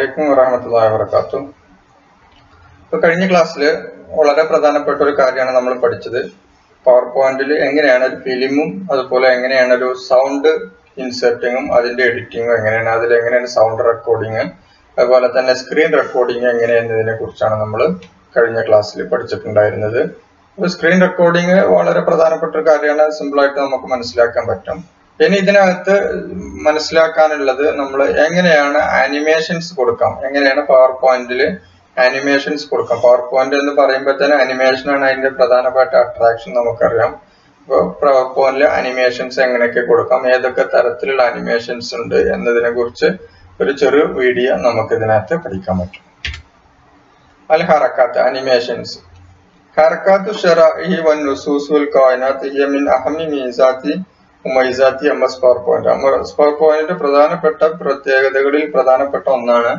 അലൈക്കും വറഹമത്തല്ലാ വർക്കാത്തു ഇപ്പൊ കഴിഞ്ഞ ക്ലാസ്സിൽ വളരെ പ്രധാനപ്പെട്ട ഒരു കാര്യമാണ് നമ്മൾ പഠിച്ചത് പവർ പോയിന്റിൽ എങ്ങനെയാണ് ഒരു ഫിലിമും അതുപോലെ എങ്ങനെയാണ് ഒരു സൗണ്ട് ഇൻസെർട്ടിങ്ങും അതിന്റെ എഡിറ്റിങ്ങും എങ്ങനെയാണ് അതിൽ എങ്ങനെയാണ് സൗണ്ട് റെക്കോർഡിങ് അതുപോലെ തന്നെ സ്ക്രീൻ റെക്കോർഡിങ് എങ്ങനെയെന്നതിനെ കുറിച്ചാണ് നമ്മൾ കഴിഞ്ഞ ക്ലാസ്സിൽ പഠിച്ചിട്ടുണ്ടായിരുന്നത് അപ്പൊ സ്ക്രീൻ റെക്കോർഡിങ് വളരെ പ്രധാനപ്പെട്ട ഒരു കാര്യമാണ് സിമ്പിൾ ആയിട്ട് നമുക്ക് മനസ്സിലാക്കാൻ പറ്റും ഇനി ഇതിനകത്ത് മനസ്സിലാക്കാനുള്ളത് നമ്മൾ എങ്ങനെയാണ് ആനിമേഷൻസ് കൊടുക്കാം എങ്ങനെയാണ് പവർ പോയിന്റിൽ ആനിമേഷൻസ് കൊടുക്കാം പവർ പോയിന്റ് എന്ന് പറയുമ്പോൾ തന്നെ അനിമേഷൻ ആണ് അതിന്റെ പ്രധാനപ്പെട്ട അട്രാക്ഷൻ നമുക്കറിയാം അപ്പോൾ പവർ പോയിന്റിൽ അനിമേഷൻസ് എങ്ങനെയൊക്കെ കൊടുക്കാം ഏതൊക്കെ തരത്തിലുള്ള അനിമേഷൻസ് ഉണ്ട് എന്നതിനെ കുറിച്ച് ഒരു ചെറു വീഡിയോ നമുക്ക് ഇതിനകത്ത് പഠിക്കാൻ പറ്റും അൽ ഹറക്കാത്ത് അനിമേഷൻസ് ഹറക്കാത്ത് ഷറാഇഹി വൻ നുസൂസ് വൽ കായനാത്ത് ഹിയ മിൻ അഹമി മീസാത്തി ഉമൈസാത്തി M S PowerPoint M S പവർ പോയിന്റിന്റെ പ്രധാനപ്പെട്ട പ്രത്യേകതകളിൽ പ്രധാനപ്പെട്ട ഒന്നാണ്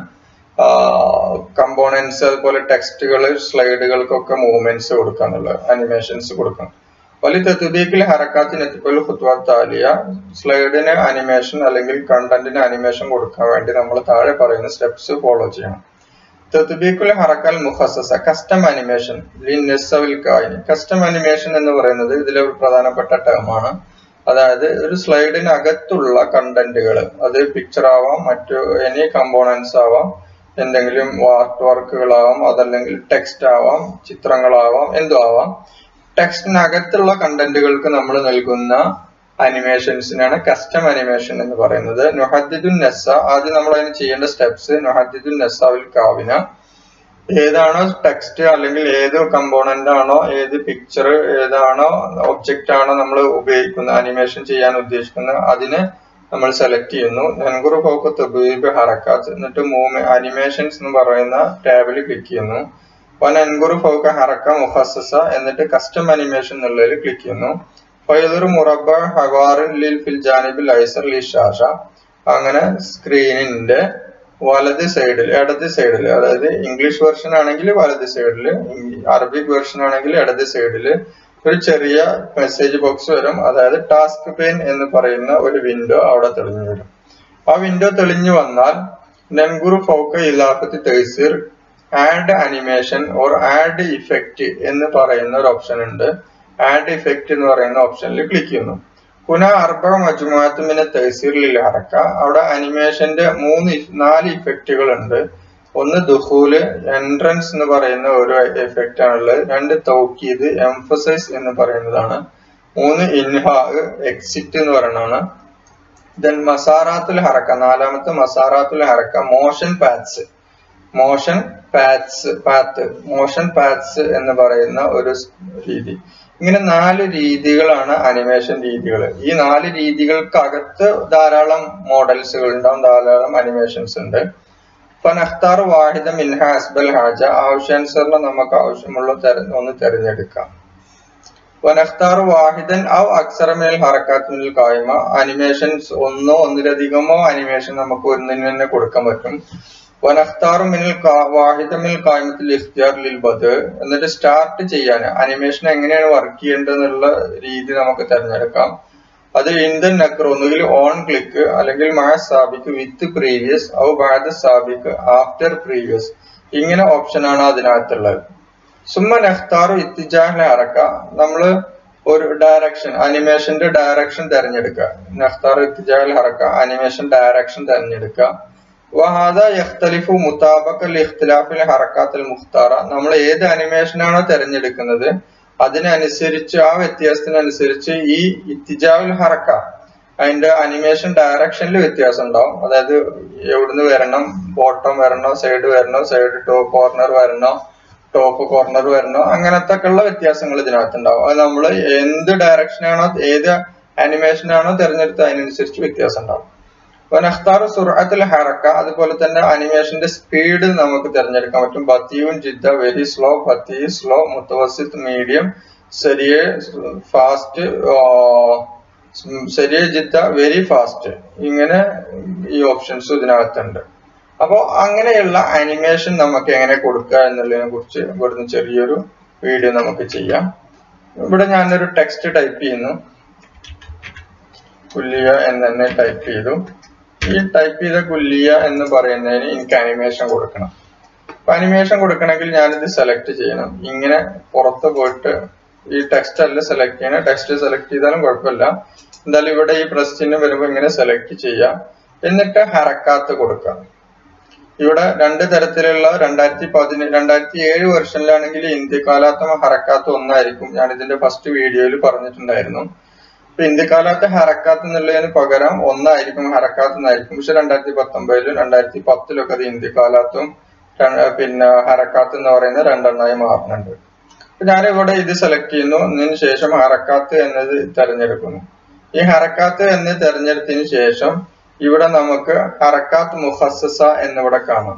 കമ്പോണൻസ് അതുപോലെ ടെക്സ്റ്റുകൾ സ്ലൈഡുകൾക്കൊക്കെ മൂവ്മെന്റ്സ് കൊടുക്കുക എന്നുള്ളത് അനിമേഷൻസ് കൊടുക്കണം വലിയ തെത്തുബീക്കിൽ ഹറക്കാത്തിന് എത്തിപ്പോൾ ഹുത്വാത്ത് താലിയ സ്ലൈഡിന് അനിമേഷൻ അല്ലെങ്കിൽ കണ്ടന്റിന് അനിമേഷൻ കൊടുക്കാൻ വേണ്ടി നമ്മൾ താഴെ പറയുന്ന സ്റ്റെപ്സ് ഫോളോ ചെയ്യണം തെത്തുബീക്കുൽ ഹറക്കൽ മുഖസസ കസ്റ്റം അനിമേഷൻ ലിൻസവിൽ കായിനി കസ്റ്റം അനിമേഷൻ എന്ന് പറയുന്നത് ഇതിലെ ഒരു പ്രധാനപ്പെട്ട ടേമാണ് അതായത് ഒരു സ്ലൈഡിനകത്തുള്ള കണ്ടന്റുകൾ അത് പിക്ചർ ആവാം മറ്റു എനി കമ്പോണൻസ് ആവാം എന്തെങ്കിലും ആർട്ട് വർക്കുകളാവാം അതല്ലെങ്കിൽ ടെക്സ്റ്റ് ആവാം ചിത്രങ്ങളാവാം എന്തും ആവാം ടെക്സ്റ്റിനകത്തുള്ള കണ്ടന്റുകൾക്ക് നമ്മൾ നൽകുന്ന അനിമേഷൻസിനാണ് കസ്റ്റം അനിമേഷൻ എന്ന് പറയുന്നത് നൊഹദ്ദിദുൻ നെസ്സ ആദ്യം നമ്മൾ അതിന് ചെയ്യേണ്ട സ്റ്റെപ്സ് നൊഹദ്ദിദുൻ നെസ്സാവിൽ കാവിന ഏതാണോ ടെക്സ്റ്റ് അല്ലെങ്കിൽ ഏത് കമ്പോണന്റ് ആണോ ഏത് പിക്ചർ ഏതാണോ ഒബ്ജക്റ്റ് ആണോ നമ്മൾ ഉപയോഗിക്കുന്നത് അനിമേഷൻ ചെയ്യാൻ ഉദ്ദേശിക്കുന്നത് അതിന് നമ്മൾ സെലക്ട് ചെയ്യുന്നു നെൻഗുറു ഫോക്ക് തബീബ് ഹറക്കാത്ത് എന്നിട്ട് മൂവ് അനിമേഷൻസ് എന്ന് പറയുന്ന ടാബിൽ ക്ലിക്ക് ചെയ്യുന്നു വൻ അൻഗുറു ഫോക്ക് ഹറക്ക മുഹസസ എന്നിട്ട് കസ്റ്റം അനിമേഷൻ എന്നുള്ളതിൽ ക്ലിക്ക് ചെയ്യുന്നു ഫൈദുർ മുറബ ഹവാറിൻ ലിൽ ഫിൽ ജാനിബിൽ ഐസർ ലി ഷാഷ അങ്ങനെ സ്ക്രീനിന്റെ വലത് സൈഡിൽ ഇടത് സൈഡിൽ അതായത് ഇംഗ്ലീഷ് വെർഷൻ ആണെങ്കിൽ വലത് സൈഡിൽ അറബിക് വെർഷൻ ആണെങ്കിൽ ഇടത് സൈഡിൽ ഒരു ചെറിയ മെസ്സേജ് ബോക്സ് വരും അതായത് ടാസ്ക് പെയിൻ എന്ന് പറയുന്ന ഒരു വിൻഡോ അവിടെ തെളിഞ്ഞു വരും ആ വിൻഡോ തെളിഞ്ഞു വന്നാൽ നെൻഗുറു ഫൗക്ക ഇലാഫത്ത് തൈസിർ add animation or add effect എന്ന് പറയുന്ന ഒരു ഓപ്ഷൻ ഉണ്ട് ആഡ് ഇഫക്റ്റ് എന്ന് പറയുന്ന ഓപ്ഷനിൽ ക്ലിക്ക് ചെയ്യുന്നു പുന അർബ മജുമാത്തുമിനെ തഹസീറിൽ ഹറക്ക അവിടെ അനിമേഷന്റെ മൂന്ന് നാല് ഇഫക്റ്റുകൾ ഉണ്ട് ഒന്ന് ദുഹൂല് എൻട്രൻസ് എന്ന് പറയുന്ന ഒരു എഫക്റ്റ് ആണുള്ളത് രണ്ട് തൗക്കീത് എംഫസൈസ് എന്ന് പറയുന്നതാണ് മൂന്ന് ഇൻഹാ എക്സിറ്റ് എന്ന് പറയുന്നതാണ് ദെൻ മസാറാത്തുൽ ഹറക്ക നാലാമത്തെ മസാറാത്തുൽ ഹറക്ക motion paths motion paths path motion paths എന്ന് പറയുന്ന ഒരു രീതി ഇങ്ങനെ നാല് രീതികളാണ് അനിമേഷൻ രീതികൾ ഈ നാല് രീതികൾക്കകത്ത് ധാരാളം മോഡൽസുകൾ ഉണ്ടാവും ധാരാളം അനിമേഷൻസ് ഉണ്ട് ഫനഖ്താർ വാഹിദ മിൻഹ അസ്ബൽ ഹാജ ആവശ്യാനുസരണം നമുക്ക് ആവശ്യമുള്ള ഒന്ന് തിരഞ്ഞെടുക്കാം വനഖ്താർ വാഹിദൻ ഔ അക്സറമേൽ ഹറക്കാത്തുൽ കായ്മ അനിമേഷൻസ് ഒന്നോ ഒന്നിലധികമോ അനിമേഷൻ നമുക്ക് ഒന്നിന് തന്നെ കൊടുക്കാൻ പറ്റും വനഖ്താറു മിനിൽ വാഹിദമിൽ കായ്മത്തിൽ ഇഖ്തിയാർ ലിൽ ബദ് എന്നിട്ട് സ്റ്റാർട്ട് ചെയ്യാൻ അനിമേഷൻ എങ്ങനെയാണ് വർക്ക് ചെയ്യേണ്ടതെന്നുള്ള രീതി നമുക്ക് തിരഞ്ഞെടുക്കാം അത് ഇന്ത്യൻ നക്കർ ഒന്നുകിൽ ഓൺ ക്ലിക്ക് അല്ലെങ്കിൽ മാ സാബിക്ക് വിത്ത് പ്രീവിയസ് ഔ ബാദ് സാബിക്ക് ആഫ്റ്റർ പ്രീവിയസ് ഇങ്ങനെ ഓപ്ഷൻ ആണ് അതിനകത്തുള്ളത് സുമ്മ നെഖ്താറു ഇത്തിജാഹിനെ അറക്ക നമ്മള് ഒരു ഡയറക്ഷൻ അനിമേഷന്റെ ഡയറക്ഷൻ തിരഞ്ഞെടുക്കുക നെഖ്താറു ഇത്തിജാഹിൽ ഹറക്ക അനിമേഷൻ ഡയറക്ഷൻ തിരഞ്ഞെടുക്കുക വഹാദ യഖ്തലിഫു മുതാബക്കൽ ഇഖ്തിലാഫിൽ ഹറക്കാത്തിൽ മുഖ്താറ നമ്മൾ ഏത് അനിമേഷനാണോ തിരഞ്ഞെടുക്കുന്നത് അതിനനുസരിച്ച് ആ വ്യത്യാസത്തിനനുസരിച്ച് ഈ ഇത്തിജാവുൽ ഹറക്ക അതിന്റെ അനിമേഷൻ ഡയറക്ഷനിൽ വ്യത്യാസം ഉണ്ടാവും അതായത് എവിടുന്ന് വരണം ബോട്ടം വരണോ സൈഡ് വരണോ സൈഡ് ടോപ്പ് കോർണർ വരണോ ടോപ്പ് കോർണർ വരണോ അങ്ങനത്തെ ഉള്ള വ്യത്യാസങ്ങൾ ഇതിനകത്ത് ഉണ്ടാവും അത് നമ്മൾ എന്ത് ഡയറക്ഷനാണോ ഏത് അനിമേഷനാണോ തിരഞ്ഞെടുത്ത് അതിനനുസരിച്ച് വ്യത്യാസം ഉണ്ടാവും വനഖ്താർ സുറഅത്തുൽ ഹറക്ക അതുപോലെ തന്നെ അനിമേഷന്റെ സ്പീഡ് നമുക്ക് തിരഞ്ഞെടുക്കാൻ പറ്റും ബത്തിയും ജിദ്ദ വെരി സ്ലോ ബത്തി സ്ലോ മുത്തവസിത്ത് മീഡിയം ചെറിയ ഫാസ്റ്റ് ചെറിയ ജിദ്ദ വെരി ഫാസ്റ്റ് ഇങ്ങനെ ഈ ഓപ്ഷൻസ് ഇതിനകത്തുണ്ട് അപ്പോൾ അങ്ങനെയുള്ള അനിമേഷൻ നമുക്ക് എങ്ങനെ കൊടുക്കുക എന്നുള്ളതിനെ കുറിച്ച് ഇവിടുന്ന് ചെറിയൊരു വീഡിയോ നമുക്ക് ചെയ്യാം ഇവിടെ ഞാനൊരു ടെക്സ്റ്റ് ടൈപ്പ് ചെയ്യുന്നു കുല്ലിയ എന്ന് തന്നെ ടൈപ്പ് ചെയ്തു ഈ ടൈപ്പ് ചെയ്ത കുല്ലിയ എന്ന് പറയുന്നതിന് എനിക്ക് അനിമേഷൻ കൊടുക്കണം അപ്പൊ അനിമേഷൻ കൊടുക്കണമെങ്കിൽ ഞാനിത് സെലക്ട് ചെയ്യണം ഇങ്ങനെ പുറത്ത് പോയിട്ട് ഈ ടെക്സ്റ്റ് അല്ല സെലക്ട് ചെയ്യണം ടെക്സ്റ്റ് സെലക്ട് ചെയ്താലും കുഴപ്പമില്ല എന്തായാലും ഇവിടെ ഈ പ്രസ് ചിഹ്നം വരുമ്പോൾ ഇങ്ങനെ സെലക്ട് ചെയ്യാം എന്നിട്ട് ഹറക്കാത്ത് കൊടുക്കാം ഇവിടെ രണ്ട് തരത്തിലുള്ള രണ്ടായിരത്തി പതിന രണ്ടായിരത്തി ഏഴ് വെർഷനിലാണെങ്കിൽ ഇന്ത്യക്കാലാത്ത ഹറക്കാത്ത് ഒന്നായിരിക്കും ഞാൻ ഇതിന്റെ ഫസ്റ്റ് വീഡിയോയിൽ പറഞ്ഞിട്ടുണ്ടായിരുന്നു ഇപ്പൊ ഇന്ത്യക്കാലാത്ത ഹറക്കാത്ത് എന്നുള്ളതിന് പകരം ഒന്നായിരിക്കും ഹറക്കാത്ത് എന്നായിരിക്കും പക്ഷെ രണ്ടായിരത്തി പത്തൊമ്പതിലും രണ്ടായിരത്തി പത്തിലൊക്കെ അത് ഇന്ത്യക്കാലാത്തും പിന്നെ ഹറക്കാത്ത് എന്ന് പറയുന്ന രണ്ടെണ്ണമായി മാറുന്നുണ്ട് അപ്പൊ ഞാനിവിടെ ഇത് സെലക്ട് ചെയ്യുന്നു അതിന് ശേഷം ഹറക്കാത്ത് എന്നത് തെരഞ്ഞെടുക്കുന്നു ഈ ഹറക്കാത്ത് എന്ന് തെരഞ്ഞെടുത്തതിന് ശേഷം ഇവിടെ നമുക്ക് ഹറക്കാത്ത് മുഹസസ എന്നിവിടെ കാണാം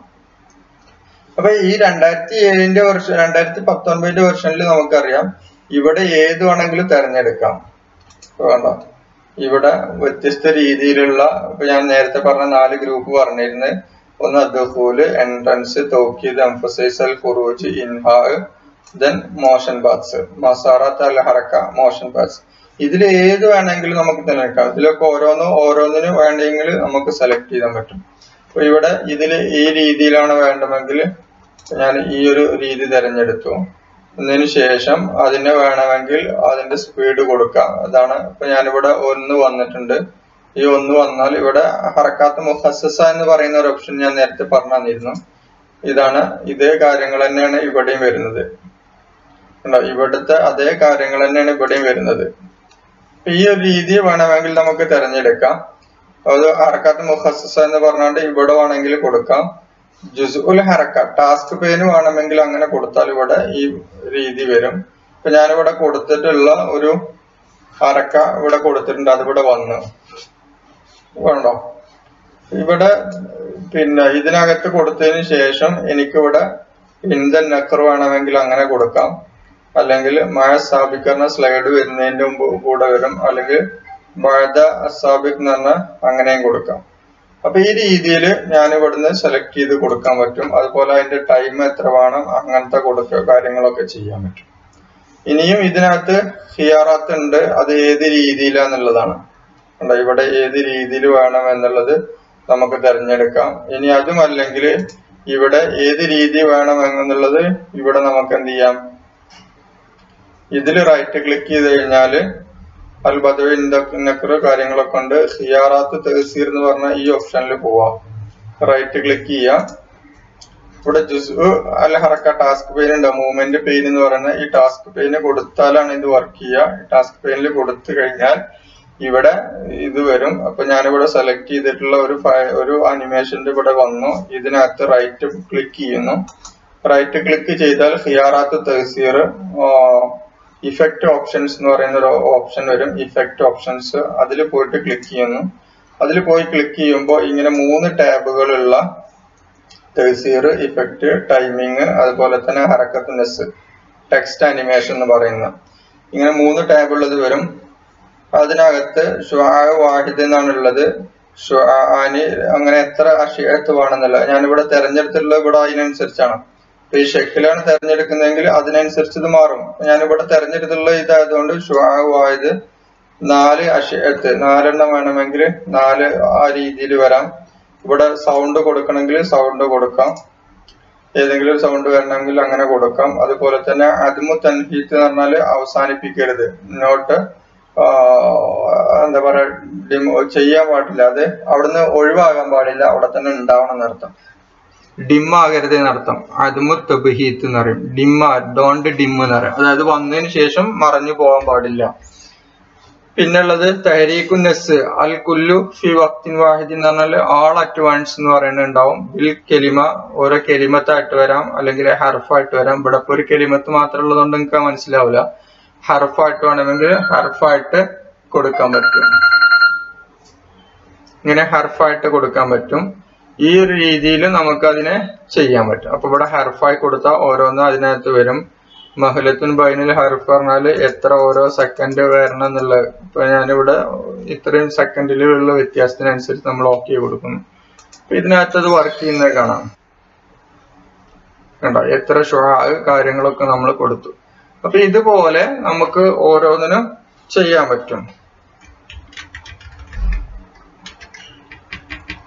അപ്പൊ ഈ രണ്ടായിരത്തി ഏഴിന്റെ വർഷം രണ്ടായിരത്തി പത്തൊൻപതിന്റെ വെർഷനിൽ നമുക്കറിയാം ഇവിടെ ഏത് വേണമെങ്കിലും തെരഞ്ഞെടുക്കാം വേണ്ട ഇവിടെ വ്യത്യസ്ത രീതിയിലുള്ള ഇപ്പൊ ഞാൻ നേരത്തെ പറഞ്ഞ നാല് ഗ്രൂപ്പ് പറഞ്ഞിരുന്നത് ഒന്ന് അദ്ഹൂല് എൻട്രൻസ് തോക്കീദ് എംഫസൈസ് അൽ ഫുറൂജ് ഇൻഹാ ദെൻ മോഷൻ ബാത്സ് മസാറത്ത് അൽ ഹറക്ക മോഷൻ ബാത്സ് ഇതിൽ ഏത് വേണമെങ്കിലും നമുക്ക് തിരഞ്ഞെടുക്കാം ഇതിലൊക്കെ ഓരോന്നും ഓരോന്നിനും വേണ്ടെങ്കിൽ നമുക്ക് സെലക്ട് ചെയ്യാൻ പറ്റും അപ്പൊ ഇവിടെ ഇതിൽ ഈ രീതിയിലാണ് വേണ്ടമെങ്കിൽ ഞാൻ ഈ ഒരു രീതി തിരഞ്ഞെടുത്തു അതിന് ശേഷം അതിന് വേണമെങ്കിൽ അതിന്റെ സ്പീഡ് കൊടുക്കാം അതാണ് ഇപ്പൊ ഞാനിവിടെ ഒന്ന് വന്നിട്ടുണ്ട് ഈ ഒന്ന് വന്നാൽ ഇവിടെ ഹറക്കാത്ത് മുഹസസ എന്ന് പറയുന്ന ഒരു ഓപ്ഷൻ ഞാൻ നേരത്തെ പറഞ്ഞു തന്നിരുന്നു ഇതാണ് ഇതേ കാര്യങ്ങൾ തന്നെയാണ് ഇവിടെയും വരുന്നത് ഇവിടുത്തെ അതേ കാര്യങ്ങൾ തന്നെയാണ് ഇവിടെയും വരുന്നത് ഈ ഒരു രീതി വേണമെങ്കിൽ നമുക്ക് തിരഞ്ഞെടുക്കാം അത് ഹറക്കാത്ത് മുഹസസ എന്ന് പറഞ്ഞാണ്ട് ഇവിടെ വേണമെങ്കിൽ കൊടുക്കാം ജുസുൽ ഹറക്ക ടാസ്ക് പേന് വേണമെങ്കിൽ അങ്ങനെ കൊടുത്താൽ ഇവിടെ ഈ രീതി വരും ഇപ്പൊ ഞാനിവിടെ കൊടുത്തിട്ടുള്ള ഒരു ഹറക്ക ഇവിടെ കൊടുത്തിട്ടുണ്ട് അതിവിടെ വന്നു വേണ്ടോ ഇവിടെ പിന്നെ ഇതിനകത്ത് കൊടുത്തതിന് ശേഷം എനിക്കിവിടെ ഇന്ത്യൻ നക്കർ വേണമെങ്കിൽ അങ്ങനെ കൊടുക്കാം അല്ലെങ്കിൽ മഴ സ്ഥാപിക്കുന്ന സ്ലൈഡ് വരുന്നതിന്റെ മുമ്പ് കൂടെ വരും അല്ലെങ്കിൽ മഴ അസാബിക് എന്ന് പറഞ്ഞാൽ അങ്ങനെയും കൊടുക്കാം അപ്പൊ ഈ രീതിയിൽ ഞാൻ ഇവിടുന്ന് സെലക്ട് ചെയ്ത് കൊടുക്കാൻ പറ്റും അതുപോലെ അതിന്റെ ടൈം എത്ര വേണം അങ്ങനത്തെ കൊടുക്ക കാര്യങ്ങളൊക്കെ ചെയ്യാൻ പറ്റും ഇനിയും ഇതിനകത്ത് ഹിയാറാത്ത് ഉണ്ട് അത് ഏത് രീതിയിലാന്നുള്ളതാണ് കണ്ടോ ഇവിടെ ഏത് രീതിയിൽ വേണം എന്നുള്ളത് നമുക്ക് തിരഞ്ഞെടുക്കാം ഇനി അതുമല്ലെങ്കിൽ ഇവിടെ ഏത് രീതി വേണം എന്നുള്ളത് ഇവിടെ നമുക്ക് എന്ത് ചെയ്യാം ഇതിൽ റൈറ്റ് ക്ലിക്ക് ചെയ്ത് കഴിഞ്ഞാല് അൽ ബദവി നക്കർ കാര്യങ്ങളൊക്കെ ഉണ്ട് ഹിയാറാത്ത് തഹസീർ എന്ന് പറഞ്ഞ ഈ ഓപ്ഷനിൽ പോവാം റൈറ്റ് ക്ലിക്ക് ചെയ്യാം ഇവിടെ ജുസ് അൽ ഹറക്ക ടാസ്ക് പെയിൻ ഉണ്ട് മൂവ്മെന്റ് പെയിൻ എന്ന് പറയുന്ന ഈ ടാസ്ക് പെയിന് കൊടുത്താലാണ് ഇത് വർക്ക് ചെയ്യുക ടാസ്ക് പെയിനിൽ കൊടുത്തു കഴിഞ്ഞാൽ ഇവിടെ ഇത് വരും അപ്പൊ ഞാനിവിടെ സെലക്ട് ചെയ്തിട്ടുള്ള ഒരു ഒരു അനിമേഷന്റെ ഇവിടെ വന്നു ഇതിനകത്ത് റൈറ്റ് ക്ലിക്ക് ചെയ്യുന്നു റൈറ്റ് ക്ലിക്ക് ചെയ്താൽ ഹിയാറാത്ത് തഹസീർ ഇഫക്റ്റ് ഓപ്ഷൻസ് എന്ന് പറയുന്ന ഒരു ഓപ്ഷൻ വരും ഇഫക്റ്റ് ഓപ്ഷൻസ് അതിൽ പോയിട്ട് ക്ലിക്ക് ചെയ്യുന്നു അതിൽ പോയി ക്ലിക്ക് ചെയ്യുമ്പോൾ ഇങ്ങനെ മൂന്ന് ടാബുകളുള്ള തഹസീർ ഇഫക്റ്റ് ടൈമിങ് അതുപോലെ തന്നെ ഹറക്കത്ത് ടെക്സ്റ്റ് അനിമേഷൻ എന്ന് പറയുന്ന ഇങ്ങനെ മൂന്ന് ടാബുള്ളത് വരും അതിനകത്ത് ഷുആ വാഹിദ് എന്നാണ് ഉള്ളത് ഷുആനി അങ്ങനെ എത്ര അഷിയത്ത് വേണമെന്നുള്ളത് ഞാനിവിടെ തെരഞ്ഞെടുത്തിട്ടുള്ളത് ഇവിടെ അതിനനുസരിച്ചാണ് അപ്പൊ ഈ ഷെക്കിലാണ് തെരഞ്ഞെടുക്കുന്നതെങ്കിൽ അതിനനുസരിച്ച് ഇത് മാറും ഞാനിവിടെ തെരഞ്ഞെടുത്തുള്ള ഇതായതുകൊണ്ട് ഷുആ വാഹിദ് നാല് അഷിയത്ത് നാലെണ്ണം വേണമെങ്കിൽ നാല് ആ രീതിയിൽ വരാം ഇവിടെ സൗണ്ട് കൊടുക്കണമെങ്കിൽ സൗണ്ട് കൊടുക്കാം ഏതെങ്കിലും സൗണ്ട് വരണമെങ്കിൽ അങ്ങനെ കൊടുക്കാം അതുപോലെ തന്നെ അതിമു തൻഹീത്ത് എന്ന് പറഞ്ഞാൽ അവസാനിപ്പിക്കരുത് നോട്ട് എന്താ പറയാ ഡിം ചെയ്യാൻ പാടില്ല അത് അവിടുന്ന് ഒഴിവാകാൻ പാടില്ല അവിടെ തന്നെ ഉണ്ടാവണം എന്നർത്ഥം ഡിം ആകരുത് എന്നർത്ഥം അതുമു തബഹീത്ത് എന്ന് പറയും ഡിമ്മ ഡോണ്ട് ഡിം എന്ന് പറയും അതായത് വന്നതിന് ശേഷം മറഞ്ഞു പോകാൻ പാടില്ല പിന്നുള്ളത് തഹരീഖു നെസ് അൽ കുല്ലു ഫി വക്തിൻ വാഹിദ് എന്ന് പറഞ്ഞാൽ ആൾ അറ്റ് വൺസ് എന്ന് പറയുന്നത് ഉണ്ടാവും ബിൽ കെലിമ ഓരോ കെലിമത്തായിട്ട് വരാം അല്ലെങ്കിൽ ഹർഫായിട്ട് വരാം ഇവിടെ ഇപ്പൊ ഒരു കെലിമത്ത് മാത്രം ഉള്ളതുകൊണ്ട് നിങ്ങൾക്ക് മനസ്സിലാവില്ല ഹർഫായിട്ട് വേണമെങ്കിൽ ഹർഫായിട്ട് കൊടുക്കാൻ പറ്റും ഇങ്ങനെ ഹർഫായിട്ട് കൊടുക്കാൻ പറ്റും ഈ ഒരു രീതിയിൽ നമുക്ക് അതിനെ ചെയ്യാൻ പറ്റും അപ്പൊ ഇവിടെ ഹർഫായി കൊടുത്താൽ ഓരോന്നും അതിനകത്ത് വരും മഹലത്തുൻ ബൈനിൽ ഹർഫ് പറഞ്ഞാൽ എത്ര ഓരോ സെക്കൻഡ് വരണം എന്നുള്ളത് ഇപ്പൊ ഞാനിവിടെ ഇത്രയും സെക്കൻഡിലുള്ള വ്യത്യാസത്തിനനുസരിച്ച് നമ്മൾ ഓക്കെ കൊടുക്കുന്നു അപ്പൊ ഇതിനകത്ത് അത് വർക്ക് ചെയ്യുന്നത് കാണാം കണ്ടോ എത്ര ഷുആ കാര്യങ്ങളൊക്കെ നമ്മൾ കൊടുത്തു അപ്പൊ ഇതുപോലെ നമുക്ക് ഓരോന്നിനും ചെയ്യാൻ പറ്റും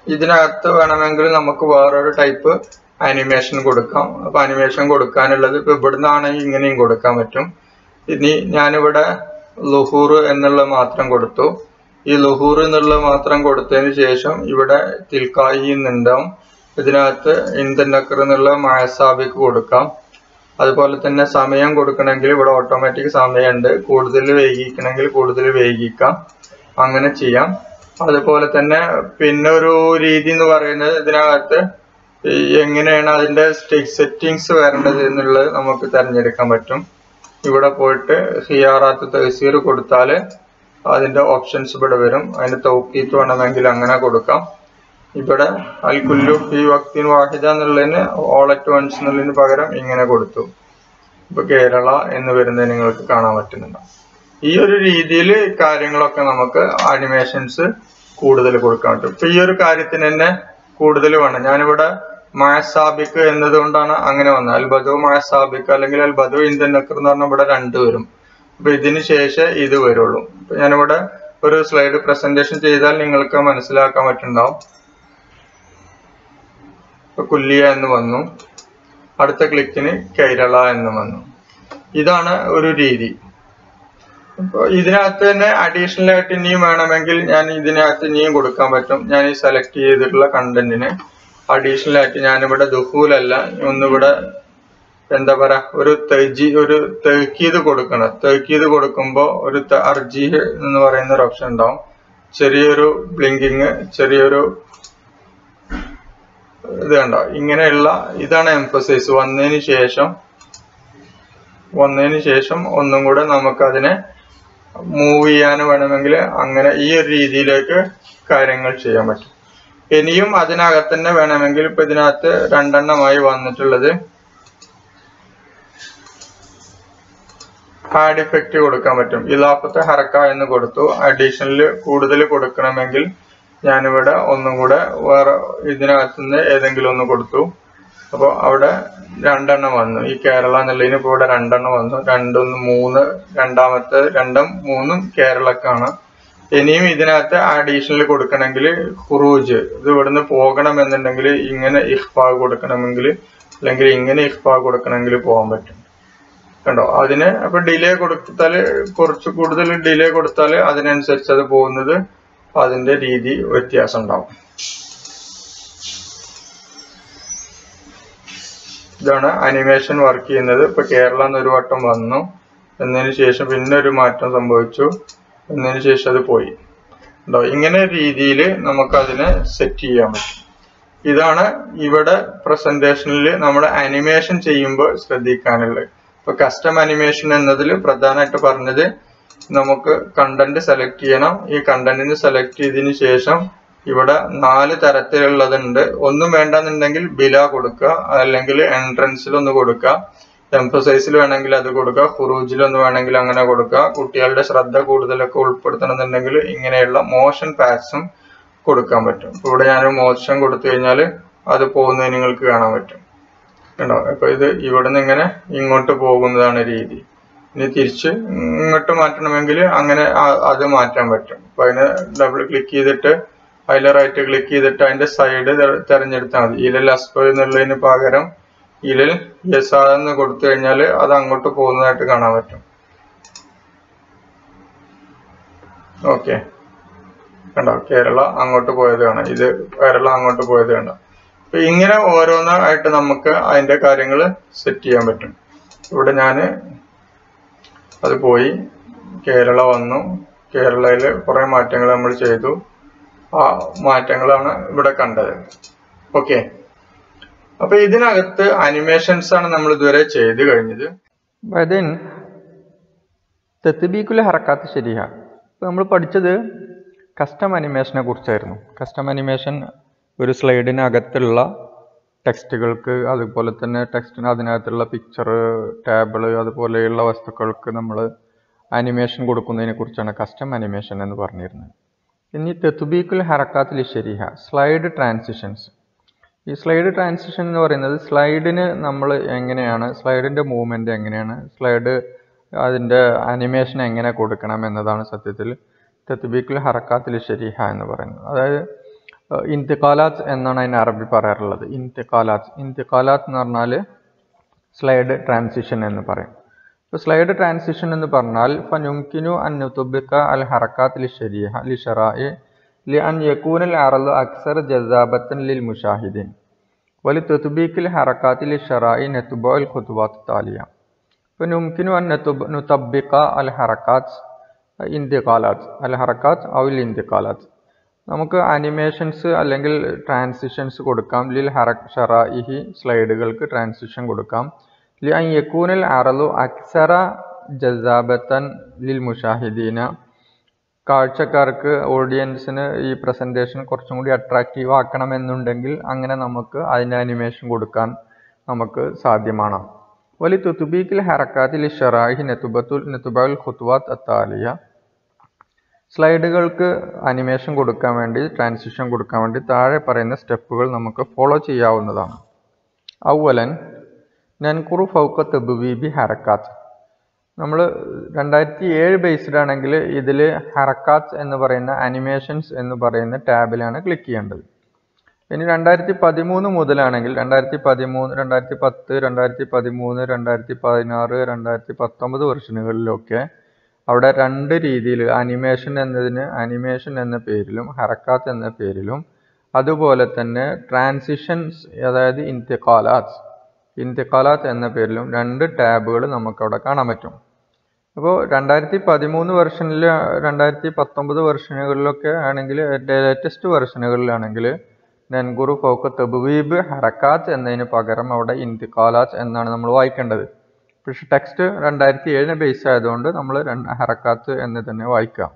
ഇതിനകത്ത് വേണമെങ്കിൽ നമുക്ക് വേറൊരു ടൈപ്പ് അനിമേഷൻ കൊടുക്കാം അപ്പൊ അനിമേഷൻ കൊടുക്കാനുള്ളത് ഇപ്പൊ ഇവിടുന്നാണെങ്കിൽ ഇങ്ങനെയും കൊടുക്കാൻ പറ്റും ഇനി ഞാനിവിടെ ലുഹൂർ എന്നുള്ളത് മാത്രം കൊടുത്തു ഈ ലുഹൂർ എന്നുള്ളത് മാത്രം കൊടുത്തതിന് ശേഷം ഇവിടെ തിൽക്കായി എന്നുണ്ടാവും ഇതിനകത്ത് ഇന്ദനക്കർ എന്നുള്ള മഴസാബിക്ക് കൊടുക്കാം അതുപോലെ തന്നെ സമയം കൊടുക്കണമെങ്കിൽ ഇവിടെ ഓട്ടോമാറ്റിക് സമയമുണ്ട് കൂടുതൽ വൈകിക്കണമെങ്കിൽ കൂടുതൽ വൈകിക്കാം അങ്ങനെ ചെയ്യാം അതുപോലെ തന്നെ പിന്നെ ഒരു രീതി എന്ന് പറയുന്നത് ഇതിനകത്ത് ഈ എങ്ങനെയാണ് അതിന്റെ സെറ്റിങ്സ് വരേണ്ടത് എന്നുള്ളത് നമുക്ക് തിരഞ്ഞെടുക്കാൻ പറ്റും ഇവിടെ പോയിട്ട് ഹിയാറാത്ത് തഹസീർ കൊടുത്താൽ അതിന്റെ ഓപ്ഷൻസ് ഇവിടെ വരും അതിന് തൗക്കീത്ത് വേണമെങ്കിൽ അങ്ങനെ കൊടുക്കാം ഇവിടെ അൽ കുല്ലു ഫി വക്തിൻ വാഹിദ എന്നുള്ളതിന് ഓൾ അറ്റ് വൺസ് എന്നുള്ളതിന് പകരം ഇങ്ങനെ കൊടുത്തു ഇപ്പൊ കേരള എന്ന് വരുന്നത് നിങ്ങൾക്ക് കാണാൻ പറ്റുന്നുണ്ട് ഈ ഒരു രീതിയിൽ കാര്യങ്ങളൊക്കെ നമുക്ക് അനിമേഷൻസ് കൂടുതൽ കൊടുക്കാൻ പറ്റും ഇപ്പൊ ഈ ഒരു കാര്യത്തിന് തന്നെ കൂടുതൽ വേണം ഞാനിവിടെ മഴസാബിക്ക് എന്നതുകൊണ്ടാണ് അങ്ങനെ വന്നത് അൽ ബദു മഴസാബിക്ക് അല്ലെങ്കിൽ അൽ ബദു ഇന്ത്യൻ നക്കർ എന്ന് പറഞ്ഞാൽ ഇവിടെ രണ്ട് വരും അപ്പൊ ഇതിന് ശേഷം ഇത് വരുള്ളൂ അപ്പൊ ഞാനിവിടെ ഒരു സ്ലൈഡ് പ്രസന്റേഷൻ ചെയ്താൽ നിങ്ങൾക്ക് മനസ്സിലാക്കാൻ പറ്റുന്നുണ്ടാവും ഇപ്പൊ കുല്ലിയ എന്ന് വന്നു അടുത്ത ക്ലിക്കിന് കേരള എന്ന് വന്നു ഇതാണ് ഒരു രീതി അപ്പൊ ഇതിനകത്ത് തന്നെ അഡീഷണൽ ആയിട്ട് ഇനിയും വേണമെങ്കിൽ ഞാൻ ഇതിനകത്ത് ഇനിയും കൊടുക്കാൻ പറ്റും ഞാൻ ഈ സെലക്ട് ചെയ്തിട്ടുള്ള കണ്ടന്റിന് അഡീഷണൽ ആയിട്ട് ഞാനിവിടെ ദുഹൂലല്ല ഒന്നിവിടെ എന്താ പറയാ ഒരു തെജി ഒരു തെക്കീത് കൊടുക്കണം തെക്കീത് കൊടുക്കുമ്പോൾ ഒരു അർജി എന്ന് പറയുന്ന ഒരു ഓപ്ഷൻ ഉണ്ടാവും ചെറിയൊരു ബ്ലിങ്കിങ് ചെറിയൊരു ഇത് കണ്ടോ ഇങ്ങനെയുള്ള ഇതാണ് എംഫസൈസ് വന്നതിന് ശേഷം വന്നതിന് ശേഷം ഒന്നും കൂടെ നമുക്കതിനെ മൂവ് ചെയ്യാൻ വേണമെങ്കിൽ അങ്ങനെ ഈ ഒരു രീതിയിലേക്ക് കാര്യങ്ങൾ ചെയ്യാൻ പറ്റും ഇനിയും അതിനകത്ത് തന്നെ വേണമെങ്കിൽ ഇപ്പൊ ഇതിനകത്ത് രണ്ടെണ്ണമായി വന്നിട്ടുള്ളത് ഹാഡ് ഇഫക്റ്റ് കൊടുക്കാൻ പറ്റും ഇലാഫത്തെ ഹറക്ക എന്ന് കൊടുത്തു അഡീഷണൽ കൂടുതൽ കൊടുക്കണമെങ്കിൽ ഞാനിവിടെ ഒന്നും കൂടെ വേറെ ഇതിനകത്തുനിന്ന് ഏതെങ്കിലും ഒന്ന് കൊടുത്തു അപ്പോൾ അവിടെ രണ്ടെണ്ണം വന്നു ഈ കേരള എന്നുള്ളതിന് ഇപ്പോൾ ഇവിടെ രണ്ടെണ്ണം വന്നു രണ്ടൊന്ന് മൂന്ന് രണ്ടാമത്തെ രണ്ടും മൂന്നും കേരളക്കാണ് ഇനിയും ഇതിനകത്ത് അഡീഷണൽ കൊടുക്കണമെങ്കിൽ ഹുറൂജ് ഇത് ഇവിടുന്ന് പോകണം എന്നുണ്ടെങ്കിൽ ഇങ്ങനെ ഇഹ്ഫാ കൊടുക്കണമെങ്കിൽ അല്ലെങ്കിൽ ഇങ്ങനെ ഇഹ്ഫാ കൊടുക്കണമെങ്കിൽ പോകാൻ പറ്റും കണ്ടോ അതിന് അപ്പൊ ഡിലേ കൊടുത്താൽ കുറച്ച് കൂടുതൽ ഡിലേ കൊടുത്താൽ അതിനനുസരിച്ച് അത് പോകുന്നത് അതിന്റെ രീതി വ്യത്യാസം ഉണ്ടാവും ഇതാണ് അനിമേഷൻ വർക്ക് ചെയ്യുന്നത് ഇപ്പൊ കേരള എന്നൊരു വട്ടം വന്നു എന്നതിന് ശേഷം പിന്നെ ഒരു മാറ്റം സംഭവിച്ചു എന്നതിന് ശേഷം അത് പോയി ഉണ്ടോ ഇങ്ങനെ രീതിയിൽ നമുക്ക് അതിനെ സെറ്റ് ചെയ്യാൻ പറ്റും ഇതാണ് ഇവിടെ പ്രസന്റേഷനിൽ നമ്മൾ അനിമേഷൻ ചെയ്യുമ്പോൾ ശ്രദ്ധിക്കാനുള്ളത് ഇപ്പൊ കസ്റ്റം അനിമേഷൻ എന്നതിൽ പ്രധാനമായിട്ട് പറഞ്ഞത് നമുക്ക് കണ്ടന്റ് സെലക്ട് ചെയ്യണം ഈ കണ്ടന്റിന് സെലക്ട് ചെയ്തതിന് ശേഷം ഇവിടെ നാല് തരത്തിലുള്ളതുണ്ട് ഒന്നും വേണ്ടെന്നുണ്ടെങ്കിൽ ബില കൊടുക്കുക അല്ലെങ്കിൽ എൻട്രൻസിൽ ഒന്ന് കൊടുക്കുക എംഫസൈസിൽ വേണമെങ്കിൽ അത് കൊടുക്കുക ഹുറൂജിൽ ഒന്ന് വേണമെങ്കിൽ അങ്ങനെ കൊടുക്കുക കുട്ടികളുടെ ശ്രദ്ധ കൂടുതലൊക്കെ ഉൾപ്പെടുത്തണമെന്നുണ്ടെങ്കിൽ ഇങ്ങനെയുള്ള മോഷൻ പാക്സും കൊടുക്കാൻ പറ്റും ഇപ്പൊ ഇവിടെ ഞാൻ മോഷൻ കൊടുത്തു കഴിഞ്ഞാൽ അത് പോകുന്നത് നിങ്ങൾക്ക് കാണാൻ പറ്റും കണ്ടോ അപ്പൊ ഇത് ഇവിടെ നിന്ന് ഇങ്ങനെ ഇങ്ങോട്ട് പോകുന്നതാണ് രീതി ഇനി തിരിച്ച് ഇങ്ങോട്ട് മാറ്റണമെങ്കിൽ അങ്ങനെ അത് മാറ്റാൻ പറ്റും അപ്പൊ അതിന് ഡബിൾ ക്ലിക്ക് ചെയ്തിട്ട് അതിൽ റൈറ്റ് ക്ലിക്ക് ചെയ്തിട്ട് അതിന്റെ സൈഡ് തെരഞ്ഞെടുത്താൽ മതി ഇലൽ അസ്പ എന്നുള്ളതിന് പകരം ഇലൽ യസ എന്ന് കൊടുത്തു കഴിഞ്ഞാൽ അത് അങ്ങോട്ട് പോകുന്നതായിട്ട് കാണാൻ പറ്റും ഓക്കെ കണ്ടോ കേരള അങ്ങോട്ട് പോയത് കാണാം ഇത് കേരള അങ്ങോട്ട് പോയത് കാണാം അപ്പൊ ഇങ്ങനെ ഓരോന്നായിട്ട് നമുക്ക് അതിന്റെ കാര്യങ്ങൾ സെറ്റ് ചെയ്യാൻ പറ്റും ഇവിടെ ഞാൻ അത് പോയി കേരള വന്നു കേരളയിൽ കുറെ മാറ്റങ്ങൾ നമ്മൾ ചെയ്തു ആ മാറ്റങ്ങളാണ് ഇവിടെ കണ്ടത് ഓക്കെ അപ്പൊ ഇതിനകത്ത് അനിമേഷൻസ് ആണ് നമ്മൾ ഇതുവരെ ചെയ്ത് കഴിഞ്ഞത് വൈദൻ തെത്തുബീക്കുലെ ഹറക്കാത്ത് ശരിയ ഇപ്പം നമ്മൾ പഠിച്ചത് കസ്റ്റം അനിമേഷനെ കുറിച്ചായിരുന്നു കസ്റ്റം അനിമേഷൻ ഒരു സ്ലൈഡിനകത്തുള്ള ടെക്സ്റ്റുകൾക്ക് അതുപോലെ തന്നെ ടെക്സ്റ്റിന് അതിനകത്തുള്ള പിക്ചർ ടാബിള് അതുപോലെയുള്ള വസ്തുക്കൾക്ക് നമ്മൾ അനിമേഷൻ കൊടുക്കുന്നതിനെ കുറിച്ചാണ് കസ്റ്റം അനിമേഷൻ എന്ന് പറഞ്ഞിരുന്നത് ഇനി തെത്തുബീക്കുൽ ഹറക്കാത്തിൽ ശരിഹ സ്ലൈഡ് ട്രാൻസിഷൻസ് ഈ സ്ലൈഡ് ട്രാൻസിഷൻ എന്ന് പറയുന്നത് സ്ലൈഡിന് നമ്മൾ എങ്ങനെയാണ് സ്ലൈഡിൻ്റെ മൂവ്മെൻറ്റ് എങ്ങനെയാണ് സ്ലൈഡ് അതിൻ്റെ അനിമേഷൻ എങ്ങനെ കൊടുക്കണം എന്നതാണ് സത്യത്തിൽ തെത്തുബീക്കുൽ ഹറക്കാത്തിൽ ശരിഹ എന്ന് പറയുന്നത് അതായത് ഇന്തിക്കാലാത്ത് എന്നാണ് അതിന് അറബി പറയാറുള്ളത് ഇന്തിക്കാലാത്ത് ഇന്തിക്കാലാത്ത് എന്ന് പറഞ്ഞാൽ സ്ലൈഡ് ട്രാൻസിഷൻ എന്ന് പറയും ഇപ്പോൾ സ്ലൈഡ് ട്രാൻസിഷൻ എന്ന് പറഞ്ഞാൽ ഫനുംകിനു അൻ നുതുബിക്ക അൽ ഹറക്കാത്ത് ലി ഷരീഹ ലി ഷറായി ലി അൻ യക്കൂനൽ അറൽ അക്സർ ജസാബത്തൻ ലിൽ മുഷാഹിദീൻ വലി തുതുബീക്കിൽ ഹറക്കാത്ത് ലി ഷറായി നെത്തുബോ അൽ ഖുതുവാത്ത് താലിയ ഇപ്പോൾ നുംകിനു അൻ നുതുബ് നുതബിക്ക അൽ ഹറക്കാത്ത് ഇന്തിക്കാലാത്ത് അൽ ഹറക്കാത്ത് ഔൽ ഇന്തിക്കാലാത്ത് നമുക്ക് അനിമേഷൻസ് അല്ലെങ്കിൽ ട്രാൻസിഷൻസ് കൊടുക്കാം ലിൽ ഹറ ഷറായിഹി സ്ലൈഡുകൾക്ക് ട്രാൻസിഷൻ കൊടുക്കാം ലി അൻ യക്കൂനൽ അറലു അക്സറ ജസാബത്തൻ ലിൽ മുഷാഹിദീന കാഴ്ചക്കാർക്ക് ഓഡിയൻസിന് ഈ പ്രസൻറ്റേഷൻ കുറച്ചും കൂടി അട്രാക്റ്റീവ് ആക്കണമെന്നുണ്ടെങ്കിൽ അങ്ങനെ നമുക്ക് അതിന് അനിമേഷൻ കൊടുക്കാൻ നമുക്ക് സാധ്യമാണ് വലി തുതുബീക്കിൽ ഹറക്കാത്തിൽ ഷറാഹി നെത്തുബത്തുൽ നെത്തുബുൽ ഖുത്വാത്ത് അത്താലിയ സ്ലൈഡുകൾക്ക് അനിമേഷൻ കൊടുക്കാൻ വേണ്ടി ട്രാൻസിഷൻ കൊടുക്കാൻ വേണ്ടി താഴെ പറയുന്ന സ്റ്റെപ്പുകൾ നമുക്ക് ഫോളോ ചെയ്യാവുന്നതാണ് ഔവലൻ നൻകുറു ഫൗക്ക തെബുവീബി ഹറക്കാത്ത് നമ്മൾ രണ്ടായിരത്തി ഏഴ് ബേസ്ഡ് ആണെങ്കിൽ ഇതിൽ ഹറക്കാത്ത് എന്ന് പറയുന്ന അനിമേഷൻസ് എന്ന് പറയുന്ന ടാബിലാണ് ക്ലിക്ക് ചെയ്യേണ്ടത് ഇനി രണ്ടായിരത്തി പതിമൂന്ന് മുതലാണെങ്കിൽ രണ്ടായിരത്തി പതിമൂന്ന് രണ്ടായിരത്തി പത്ത് രണ്ടായിരത്തി പതിമൂന്ന് രണ്ടായിരത്തി പതിനാറ് രണ്ടായിരത്തി പത്തൊമ്പത് വെർഷനുകളിലൊക്കെ അവിടെ രണ്ട് രീതിയിൽ അനിമേഷൻ എന്നതിന് അനിമേഷൻ എന്ന പേരിലും ഹറക്കാത്ത് എന്ന പേരിലും അതുപോലെ തന്നെ ട്രാൻസിഷൻസ് അതായത് ഇന്ത്യക്കാലാത്ത് ഇന്ത്യക്കാലാത്ത് എന്ന പേരിലും രണ്ട് ടാബുകൾ നമുക്കവിടെ കാണാൻ പറ്റും അപ്പോൾ രണ്ടായിരത്തി പതിമൂന്ന് വെർഷനിൽ രണ്ടായിരത്തി പത്തൊമ്പത് വെർഷനുകളിലൊക്കെ ആണെങ്കിൽ ലേറ്റസ്റ്റ് വെർഷനുകളിലാണെങ്കിൽ നൻഗുറു ഫോക്ക് തെബുവീബ് ഹറക്കാത്ത് എന്നതിന് പകരം അവിടെ ഇന്ത്യക്കാലാത്ത് എന്നാണ് നമ്മൾ വായിക്കേണ്ടത് പക്ഷെ ടെക്സ്റ്റ് രണ്ടായിരത്തി ഏഴിന് ബേസ് ആയതുകൊണ്ട് നമ്മൾ ഹറക്കാത്ത് എന്ന് തന്നെ വായിക്കാം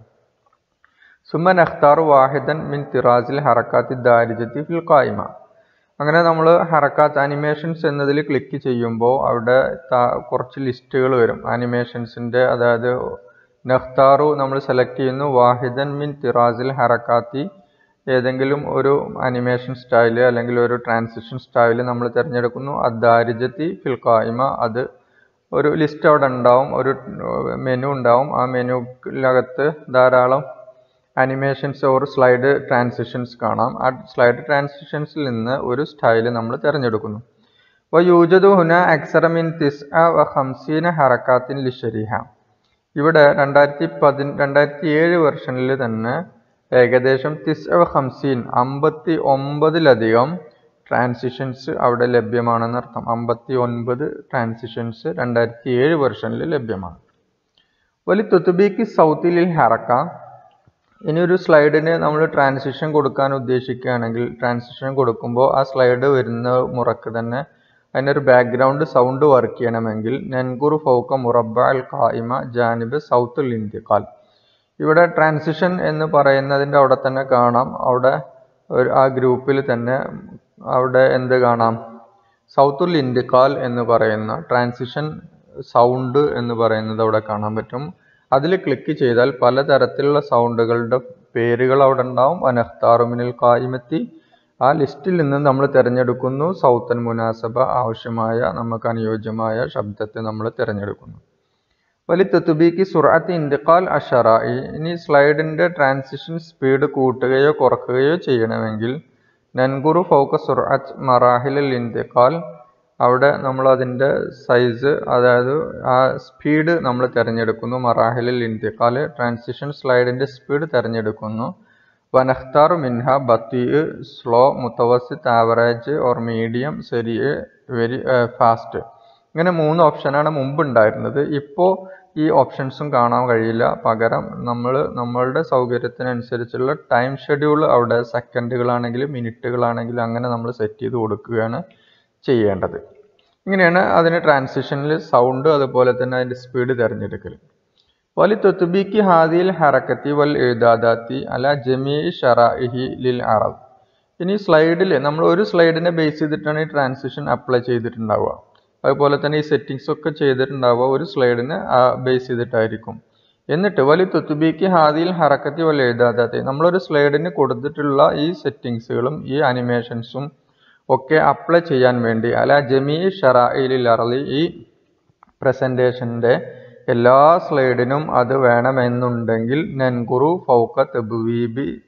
സുമൻ അഖ്താർ വാഹിദൻ മിൻ തിറാസിൽ ഹറക്കാത്തി ദാരിജത്തി ഫിൽ കായ്മ അങ്ങനെ നമ്മൾ ഹറക്കാത്ത് അനിമേഷൻസ് എന്നതിൽ ക്ലിക്ക് ചെയ്യുമ്പോൾ അവിടെ കുറച്ച് ലിസ്റ്റുകൾ വരും അനിമേഷൻസിൻ്റെ അതായത് നഖ്താറു നമ്മൾ സെലക്ട് ചെയ്യുന്നു വാഹിദൻ മിൻ തിറാസിൽ ഹറക്കാത്തി ഏതെങ്കിലും ഒരു അനിമേഷൻ സ്റ്റൈല് അല്ലെങ്കിൽ ഒരു ട്രാൻസിഷൻ സ്റ്റൈല് നമ്മൾ തിരഞ്ഞെടുക്കുന്നു അദാരിജത്തി ഫിൽ കായ്മ അത് ഒരു ലിസ്റ്റ് അവിടെ ഉണ്ടാവും ഒരു മെനു ഉണ്ടാവും ആ മെനുവിനകത്ത് ധാരാളം അനിമേഷൻസ് ഓർ സ്ലൈഡ് ട്രാൻസിഷൻസ് കാണാം ആ സ്ലൈഡ് ട്രാൻസിഷൻസിൽ നിന്ന് ഒരു സ്റ്റൈല് നമ്മൾ തിരഞ്ഞെടുക്കുന്നു അപ്പോൾ യൂജദു ഹുന അക്സറമിൻ തിസ് വ ഹംസീന ഹറക്കാത്തിൻ ലിഷരിഹ ഇവിടെ രണ്ടായിരത്തി പതി രണ്ടായിരത്തി ഏഴ് വെർഷനിൽ തന്നെ ഏകദേശം തിസ് വ ഹംസീൻ അമ്പത്തി ഒമ്പതിലധികം ട്രാൻസിഷൻസ് അവിടെ ലഭ്യമാണെന്നർത്ഥം അമ്പത്തി ഒൻപത് ട്രാൻസിഷൻസ് രണ്ടായിരത്തി ഏഴ് വെർഷനിൽ ലഭ്യമാണ് വലി തുത്തുബീക്ക് സൗത്തിൽ ഹറക്ക ഇനി ഒരു സ്ലൈഡിന് നമ്മൾ ട്രാൻസിഷൻ കൊടുക്കാൻ ഉദ്ദേശിക്കുകയാണെങ്കിൽ ട്രാൻസിഷൻ കൊടുക്കുമ്പോൾ ആ സ്ലൈഡ് വരുന്ന മുറക്ക് തന്നെ അതിനൊരു ബാക്ക്ഗ്രൗണ്ട് സൗണ്ട് വർക്ക് ചെയ്യണമെങ്കിൽ നൻകുർ ഫൗക്ക മുറബ അൽ ഖായിമ ജാനിബ് സൗത്തുൽ ഇന്ത്യക്കാൽ ഇവിടെ ട്രാൻസിഷൻ എന്ന് പറയുന്നതിൻ്റെ അവിടെ തന്നെ കാണാം അവിടെ ഒരു ആ ഗ്രൂപ്പിൽ തന്നെ അവിടെ എന്ത് കാണാം സൗത്തുൽ ഇന്ത്യക്കാൽ എന്ന് പറയുന്ന ട്രാൻസിഷൻ സൗണ്ട് എന്ന് പറയുന്നത് അവിടെ കാണാൻ പറ്റും അതിൽ ക്ലിക്ക് ചെയ്താൽ പലതരത്തിലുള്ള സൗണ്ടുകളുടെ പേരുകൾ അവിടെ ഉണ്ടാവും അനഖ്താറുമിനിൽ കായിമെത്തി ആ ലിസ്റ്റിൽ നിന്ന് നമ്മൾ തിരഞ്ഞെടുക്കുന്നു സൗത്തൻ മുനാസബ ആവശ്യമായ നമുക്ക് അനുയോജ്യമായ ശബ്ദത്തെ നമ്മൾ തിരഞ്ഞെടുക്കുന്നു വലി തെത്തുബിക്ക് സുറാത്ത് ഇന്തിക്കാൽ അഷറായി ഇനി സ്ലൈഡിൻ്റെ ട്രാൻസിഷൻ സ്പീഡ് കൂട്ടുകയോ കുറയ്ക്കുകയോ ചെയ്യണമെങ്കിൽ നൻഗുറു ഫൗക്ക സുറാത്ത് മറാഹിലിൽ ഇന്തിക്കാൽ അവിടെ നമ്മൾ അതിൻ്റെ സൈസ് അതായത് ആ സ്പീഡ് നമ്മൾ തിരഞ്ഞെടുക്കുന്നു മറാഹിലിൽ ഇന്ത്യക്കാൽ ട്രാൻസിഷൻ സ്ലൈഡിൻ്റെ സ്പീഡ് തിരഞ്ഞെടുക്കുന്നു വനഖ്താർ മിൻഹ ബത്തി സ്ലോ മുത്തവസിത്ത് ആവറേജ് ഓർ മീഡിയം ശരി വെരി ഫാസ്റ്റ് ഇങ്ങനെ മൂന്ന് ഓപ്ഷനാണ് മുമ്പ് ഉണ്ടായിരുന്നത് ഇപ്പോൾ ഈ ഓപ്ഷൻസും കാണാൻ കഴിയില്ല പകരം നമ്മൾ നമ്മളുടെ സൗകര്യത്തിനനുസരിച്ചുള്ള ടൈം ഷെഡ്യൂൾ അവിടെ സെക്കൻഡുകളാണെങ്കിലും മിനിറ്റുകളാണെങ്കിലും അങ്ങനെ നമ്മൾ സെറ്റ് ചെയ്ത് കൊടുക്കുകയാണ് ചെയ്യേണ്ടത് ഇങ്ങനെയാണ് അതിന് ട്രാൻസിഷനിൽ സൗണ്ട് അതുപോലെ തന്നെ അതിൻ്റെ സ്പീഡ് തിരഞ്ഞെടുക്കൽ വലി തൊത്തുബിക്ക് ഹാദിൽ ഹറക്കത്തി വൽ എഴുതാദാത്തി അല ജമീ ഷറാഇഹി ലിൽ അറബ് ഇനി സ്ലൈഡിൽ നമ്മൾ ഒരു സ്ലൈഡിനെ ബേസ് ചെയ്തിട്ടാണ് ഈ ട്രാൻസിഷൻ അപ്ലൈ ചെയ്തിട്ടുണ്ടാവുക അതുപോലെ തന്നെ ഈ സെറ്റിങ്സ് ഒക്കെ ചെയ്തിട്ടുണ്ടാവുക ഒരു സ്ലൈഡിനെ ബേസ് ചെയ്തിട്ടായിരിക്കും എന്നിട്ട് വലി തുത്തുബിക്ക് ഹാദിൽ ഹറക്കത്തി വൽ എഴുതാദാത്തി നമ്മളൊരു സ്ലൈഡിന് കൊടുത്തിട്ടുള്ള ഈ സെറ്റിങ്സുകളും ഈ അനിമേഷൻസും ഒക്കെ അപ്ലൈ ചെയ്യാൻ വേണ്ടി അല ജമീ ഷറായിലിൽ അറലി ഈ പ്രസൻറ്റേഷൻ്റെ എല്ലാ സ്ലൈഡിനും അത് വേണമെന്നുണ്ടെങ്കിൽ നൻകുറു ഫൗക്ക തെബുവീബി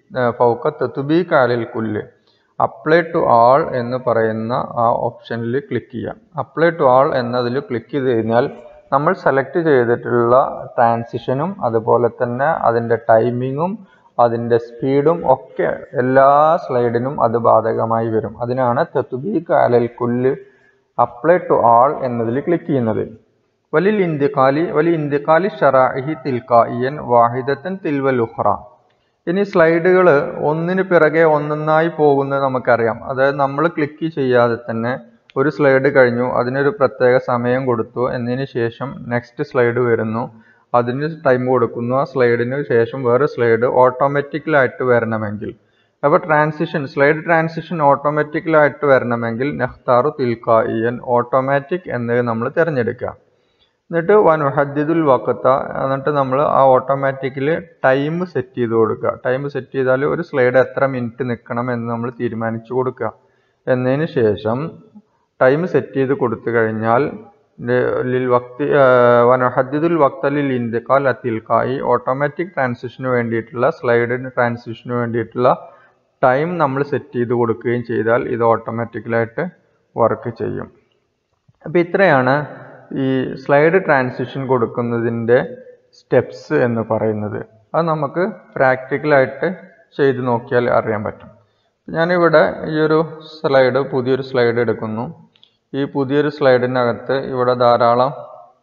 ഫൗക്ക തെത്തുബീക്ക് അലിൽ കുല്ല് അപ്ലൈ ടു ആൾ എന്ന് പറയുന്ന ആ ഓപ്ഷനിൽ ക്ലിക്ക് ചെയ്യാം അപ്ലൈ ടു ആൾ എന്നതിൽ ക്ലിക്ക് ചെയ്ത് കഴിഞ്ഞാൽ നമ്മൾ സെലക്ട് ചെയ്തിട്ടുള്ള ട്രാൻസിഷനും അതുപോലെ തന്നെ അതിൻ്റെ ടൈമിങ്ങും അതിൻ്റെ സ്പീഡും ഒക്കെ എല്ലാ സ്ലൈഡിനും അത് ബാധകമായി വരും അതിനാണ് തെത്തുബീക്ക് അലൽ കുല്ല് അപ്ലൈ ടു ആൾ എന്നതിൽ ക്ലിക്ക് ചെയ്യുന്നത് വലിൽ ഇന്ത്യക്കാലി വലി ഇന്ത്യക്കാലി ഷറാഹി തിൽക്കായിയൻ വാഹിദത്തൻ തിൽവൽ ഉഹ്റ ഇനി സ്ലൈഡുകൾ ഒന്നിന് പിറകെ ഒന്നൊന്നായി പോകുന്നത് നമുക്കറിയാം അതായത് നമ്മൾ ക്ലിക്ക് ചെയ്യാതെ തന്നെ ഒരു സ്ലൈഡ് കഴിഞ്ഞു അതിനൊരു പ്രത്യേക സമയം കൊടുത്തു എന്നതിന് ശേഷം നെക്സ്റ്റ് സ്ലൈഡ് വരുന്നു അതിന് ടൈം കൊടുക്കുന്നു ആ സ്ലൈഡിന് ശേഷം വേറെ സ്ലൈഡ് ഓട്ടോമാറ്റിക്കലായിട്ട് വരണമെങ്കിൽ അപ്പോൾ ട്രാൻസിഷൻ സ്ലൈഡ് ട്രാൻസിഷൻ ഓട്ടോമാറ്റിക്കലായിട്ട് വരണമെങ്കിൽ നെഹ്താറു തിൽക്കായിയൻ ഓട്ടോമാറ്റിക് എന്നത് നമ്മൾ തിരഞ്ഞെടുക്കുക എന്നിട്ട് വനുഹദ്ദിദുൽ വക്കത്ത എന്നിട്ട് നമ്മൾ ആ ഓട്ടോമാറ്റിക്കിൽ ടൈം സെറ്റ് ചെയ്ത് കൊടുക്കുക ടൈം സെറ്റ് ചെയ്താൽ ഒരു സ്ലൈഡ് എത്ര മിനിറ്റ് നിൽക്കണം എന്ന് നമ്മൾ തീരുമാനിച്ചു കൊടുക്കുക എന്നതിന് ശേഷം ടൈം സെറ്റ് ചെയ്ത് കൊടുത്തു കഴിഞ്ഞാൽ ലിൽ വക്തി വനുഹദ്ദിദുൽ വക്ത ലിൽ ഇന്ത്യക്കാൽ അത്തിൽക്കായി ഓട്ടോമാറ്റിക് ട്രാൻസിഷന് വേണ്ടിയിട്ടുള്ള സ്ലൈഡിന് ട്രാൻസിഷന് വേണ്ടിയിട്ടുള്ള ടൈം നമ്മൾ സെറ്റ് ചെയ്ത് കൊടുക്കുകയും ചെയ്താൽ ഇത് ഓട്ടോമാറ്റിക്കലായിട്ട് വർക്ക് ചെയ്യും അപ്പോൾ ഇത്രയാണ് ഈ സ്ലൈഡ് ട്രാൻസിഷൻ കൊടുക്കുന്നതിൻ്റെ സ്റ്റെപ്സ് എന്ന് പറയുന്നത് അത് നമുക്ക് പ്രാക്ടിക്കലായിട്ട് ചെയ്ത് നോക്കിയാൽ അറിയാൻ പറ്റും ഞാനിവിടെ ഈ ഒരു സ്ലൈഡ് പുതിയൊരു സ്ലൈഡ് എടുക്കുന്നു ഈ പുതിയൊരു സ്ലൈഡിനകത്ത് ഇവിടെ ധാരാളം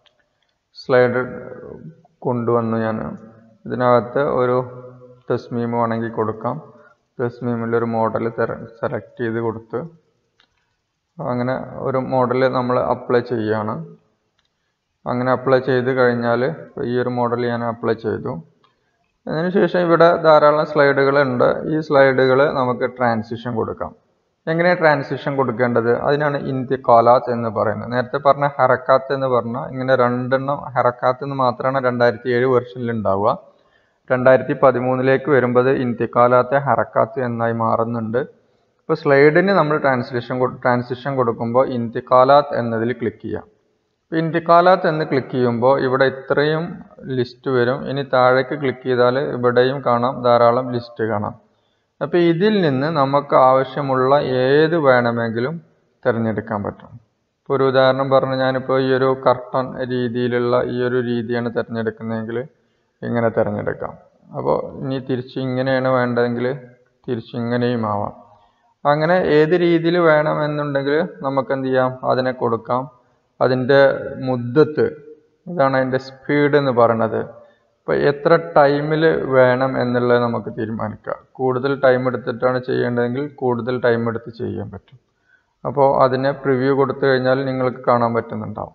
സ്ലൈഡ് കൊണ്ടുവന്നു ഞാൻ ഇതിനകത്ത് ഒരു തസ്മീം വേണമെങ്കിൽ കൊടുക്കാം തസ്മീമിലൊരു മോഡൽ തെര സെലക്ട് ചെയ്ത് കൊടുത്ത് അങ്ങനെ ഒരു മോഡൽ നമ്മൾ അപ്ലൈ ചെയ്യുകയാണ് അങ്ങനെ അപ്ലൈ ചെയ്ത് കഴിഞ്ഞാൽ ഈ ഒരു മോഡൽ ഞാൻ അപ്ലൈ ചെയ്തു അതിനുശേഷം ഇവിടെ ധാരാളം സ്ലൈഡുകളുണ്ട് ഈ സ്ലൈഡുകൾ നമുക്ക് ട്രാൻസിഷൻ കൊടുക്കാം എങ്ങനെ ട്രാൻസിഷൻ കൊടുക്കേണ്ടത് അതിനാണ് ഇന്ത്യക്കാലാത്ത് എന്ന് പറയുന്നത് നേരത്തെ പറഞ്ഞ ഹറക്കാത്ത് എന്ന് പറഞ്ഞാൽ ഇങ്ങനെ രണ്ടെണ്ണം ഹറക്കാത്ത് എന്ന് മാത്രമാണ് രണ്ടായിരത്തി ഏഴ് വെർഷനിൽ ഉണ്ടാവുക രണ്ടായിരത്തി പതിമൂന്നിലേക്ക് വരുമ്പോൾ ഇന്ത്യക്കാലാത്തെ ഹറക്കാത്ത് എന്നായി മാറുന്നുണ്ട് ഇപ്പോൾ സ്ലൈഡിന് നമ്മൾ ട്രാൻസ്ലേഷൻ ട്രാൻസിഷൻ കൊടുക്കുമ്പോൾ ഇന്ത്യക്കാലാത്ത് എന്നതിൽ ക്ലിക്ക് ചെയ്യാം ഇപ്പോൾ ഇന്ത്യക്കാലാത്ത് എന്ന് ക്ലിക്ക് ചെയ്യുമ്പോൾ ഇവിടെ ഇത്രയും ലിസ്റ്റ് വരും ഇനി താഴേക്ക് ക്ലിക്ക് ചെയ്താൽ ഇവിടെയും കാണാം ധാരാളം ലിസ്റ്റ് കാണാം അപ്പോൾ ഇതിൽ നിന്ന് നമുക്ക് ആവശ്യമുള്ള ഏത് വേണമെങ്കിലും തിരഞ്ഞെടുക്കാൻ പറ്റും ഇപ്പോൾ ഒരു ഉദാഹരണം പറഞ്ഞ് ഞാനിപ്പോൾ ഈ ഒരു കർട്ടൺ രീതിയിലുള്ള ഈ ഒരു രീതിയാണ് തിരഞ്ഞെടുക്കുന്നതെങ്കിൽ ഇങ്ങനെ തിരഞ്ഞെടുക്കാം അപ്പോൾ ഇനി തിരിച്ച് ഇങ്ങനെയാണ് വേണ്ടതെങ്കിൽ തിരിച്ച് ഇങ്ങനെയും ആവാം അങ്ങനെ ഏത് രീതിയിൽ വേണമെന്നുണ്ടെങ്കിൽ നമുക്ക് എന്ത് ചെയ്യാം അതിനെ കൊടുക്കാം അതിൻ്റെ മുദ്ദത്ത് ഇതാണ് അതിൻ്റെ സ്പീഡ് എന്ന് പറയുന്നത് ഇപ്പോൾ എത്ര ടൈമിൽ വേണം എന്നുള്ളത് നമുക്ക് തീരുമാനിക്കാം കൂടുതൽ ടൈം എടുത്തിട്ടാണ് ചെയ്യേണ്ടതെങ്കിൽ കൂടുതൽ ടൈം എടുത്ത് ചെയ്യാൻ പറ്റും അപ്പോൾ അതിനെ പ്രിവ്യൂ കൊടുത്തു കഴിഞ്ഞാൽ നിങ്ങൾക്ക് കാണാൻ പറ്റുന്നുണ്ടാവും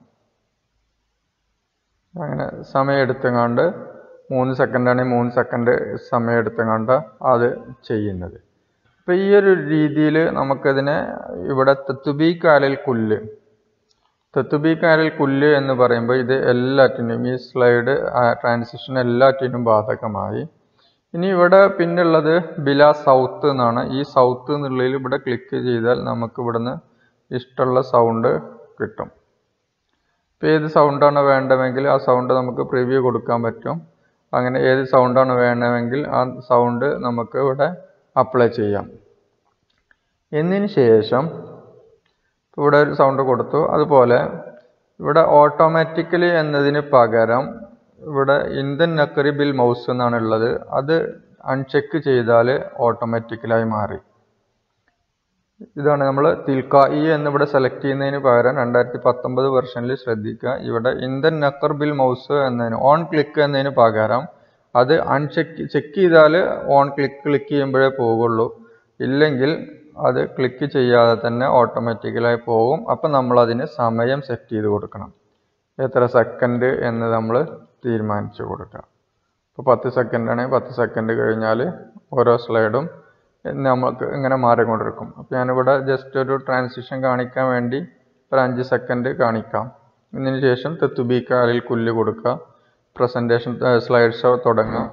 അങ്ങനെ സമയം എടുത്തുകൊണ്ട് മൂന്ന് സെക്കൻഡാണെങ്കിൽ മൂന്ന് സെക്കൻഡ് സമയം എടുത്തുകൊണ്ട് അത് ചെയ്യുന്നത് അപ്പോൾ ഈ ഒരു രീതിയിൽ നമുക്കതിനെ ഇവിടെ തെത്തുബീക്കാലിൽ കുല്ല് തെത്തുബീക്കാലിൽ കുല്ല് എന്ന് പറയുമ്പോൾ ഇത് എല്ലാറ്റിനും ഈ സ്ലൈഡ് ട്രാൻസിഷൻ എല്ലാറ്റിനും ബാധകമായി ഇനി ഇവിടെ പിന്നുള്ളത് ബില സൗത്ത് എന്നാണ് ഈ സൗത്ത് എന്നുള്ളതിൽ ഇവിടെ ക്ലിക്ക് ചെയ്താൽ നമുക്ക് ഇവിടുന്ന് ഇഷ്ടമുള്ള സൗണ്ട് കിട്ടും ഇപ്പോൾ ഏത് സൗണ്ടാണ് വേണ്ടതെങ്കിൽ ആ സൗണ്ട് നമുക്ക് പ്രിവ്യൂ കൊടുക്കാൻ പറ്റും അങ്ങനെ ഏത് സൗണ്ടാണ് വേണമെങ്കിൽ ആ സൗണ്ട് നമുക്ക് ഇവിടെ അപ്ലൈ ചെയ്യാം എന്നതിന് ശേഷം ഇവിടെ ഒരു സൗണ്ട് കൊടുത്തു അതുപോലെ ഇവിടെ ഓട്ടോമാറ്റിക്കലി എന്നതിന് പകരം ഇവിടെ ഇന്ത്യൻ നക്കറി ബിൽ മൗസ് എന്നാണ് ഉള്ളത് അത് അൺചെക്ക് ചെയ്താൽ ഓട്ടോമാറ്റിക്കലായി മാറി ഇതാണ് നമ്മൾ തിൽക്കായി എന്നിവിടെ സെലക്ട് ചെയ്യുന്നതിന് പകരം രണ്ടായിരത്തി പത്തൊമ്പത് വെർഷനിൽ ശ്രദ്ധിക്കുക ഇവിടെ ഇന്ത്യൻ നക്കർ ബിൽ മൗസ് എന്നതിന് ഓൺ ക്ലിക്ക് എന്നതിന് പകരം അത് അൺചെക്ക് ചെക്ക് ചെയ്താൽ ഓൺ ക്ലിക്ക് ക്ലിക്ക് ചെയ്യുമ്പോഴേ പോകുള്ളൂ ഇല്ലെങ്കിൽ അത് ക്ലിക്ക് ചെയ്യാതെ തന്നെ ഓട്ടോമാറ്റിക്കലായി പോകും അപ്പം നമ്മൾ അതിന് സമയം സെറ്റ് ചെയ്ത് കൊടുക്കണം എത്ര സെക്കൻഡ് എന്ന് നമ്മൾ തീരുമാനിച്ചു കൊടുക്കുക ഇപ്പോൾ പത്ത് സെക്കൻഡ് ആണെങ്കിൽ പത്ത് സെക്കൻഡ് കഴിഞ്ഞാൽ ഓരോ സ്ലൈഡും നമുക്ക് ഇങ്ങനെ മാറിക്കൊണ്ടിരിക്കും അപ്പോൾ ഞാനിവിടെ ജസ്റ്റ് ഒരു ട്രാൻസിഷൻ കാണിക്കാൻ വേണ്ടി ഒരു അഞ്ച് സെക്കൻഡ് കാണിക്കാം ഇതിന് ശേഷം തെത്തുബീക്കാലിൽ കുല്ല് കൊടുക്കുക പ്രസൻറ്റേഷൻ സ്ലൈഡ് ഷോ തുടങ്ങുക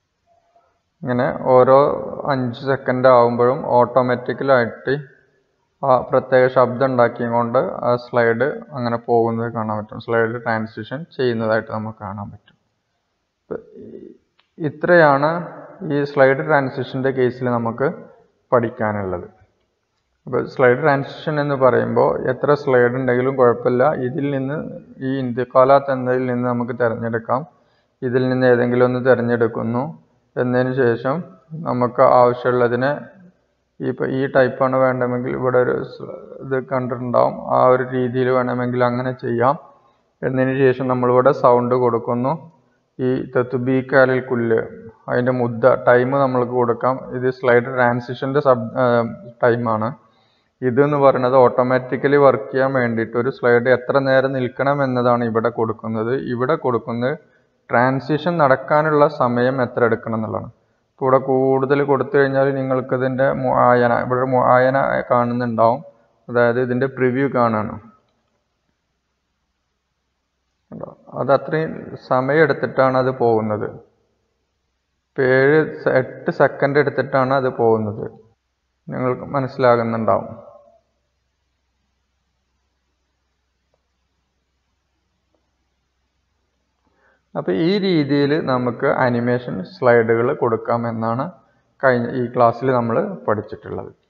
ഇങ്ങനെ ഓരോ അഞ്ച് സെക്കൻഡ് ആകുമ്പോഴും ഓട്ടോമാറ്റിക്കലായിട്ട് ആ പ്രത്യേക ശബ്ദം ഉണ്ടാക്കിയും കൊണ്ട് ആ സ്ലൈഡ് അങ്ങനെ പോകുന്നത് കാണാൻ പറ്റും സ്ലൈഡ് ട്രാൻസിഷൻ ചെയ്യുന്നതായിട്ട് നമുക്ക് കാണാൻ പറ്റും ഇപ്പൊ ഇത്രയാണ് ഈ സ്ലൈഡ് ട്രാൻസിഷൻ്റെ കേസിൽ നമുക്ക് പഠിക്കാനുള്ളത് അപ്പോൾ സ്ലൈഡ് ട്രാൻസിഷൻ എന്ന് പറയുമ്പോൾ എത്ര സ്ലൈഡ് ഉണ്ടെങ്കിലും കുഴപ്പമില്ല ഇതിൽ നിന്ന് ഈ ഇന്ത്യക്കാലാത്ത് എന്നതിൽ നിന്ന് നമുക്ക് തിരഞ്ഞെടുക്കാം ഇതിൽ നിന്ന് ഏതെങ്കിലും ഒന്ന് തിരഞ്ഞെടുക്കുന്നു എന്നതിന് ശേഷം നമുക്ക് ആവശ്യമുള്ളതിനെ ഇപ്പോൾ ഈ ടൈപ്പാണ് വേണ്ടമെങ്കിൽ ഇവിടെ ഒരു സ് ഇത് കണ്ടിട്ടുണ്ടാവും ആ ഒരു രീതിയിൽ വേണമെങ്കിൽ അങ്ങനെ ചെയ്യാം എന്നതിന് ശേഷം നമ്മളിവിടെ സൗണ്ട് കൊടുക്കുന്നു ഈ തെത്തുബീക്കാലിൽ കുല്ല് അതിൻ്റെ മുദ്ദ ടൈം നമ്മൾക്ക് കൊടുക്കാം ഇത് സ്ലൈഡ് ട്രാൻസിഷൻ്റെ സബ് ടൈമാണ് ഇതെന്ന് പറയുന്നത് ഓട്ടോമാറ്റിക്കലി വർക്ക് ചെയ്യാൻ വേണ്ടിയിട്ട് ഒരു സ്ലൈഡ് എത്ര നേരം നിൽക്കണം എന്നതാണ് ഇവിടെ കൊടുക്കുന്നത് ഇവിടെ കൊടുക്കുന്നത് ട്രാൻസിഷൻ നടക്കാനുള്ള സമയം എത്ര എടുക്കണം എന്നുള്ളതാണ് ഇപ്പോൾ ഇവിടെ കൂടുതൽ കൊടുത്തു കഴിഞ്ഞാൽ നിങ്ങൾക്ക് ഇതിൻ്റെ മുആയന ഇവിടെ ഒരു മുആയന കാണുന്നുണ്ടാവും അതായത് ഇതിൻ്റെ പ്രിവ്യൂ കാണാണ് കണ്ടോ? അത് അത്രയും സമയം എടുത്തിട്ടാണ് അത് പോകുന്നത് ഇപ്പം ഏഴ് സെ- എട്ട് സെക്കൻഡ് എടുത്തിട്ടാണ് അത് പോകുന്നത് നിങ്ങൾക്ക് മനസ്സിലാകുന്നുണ്ടാവും അപ്പോൾ ഈ രീതിയിൽ നമുക്ക് അനിമേഷൻ സ്ലൈഡുകൾ കൊടുക്കാമെന്നാണ് കഴിഞ്ഞ ഈ ക്ലാസ്സിൽ നമ്മൾ പഠിച്ചിട്ടുള്ളത്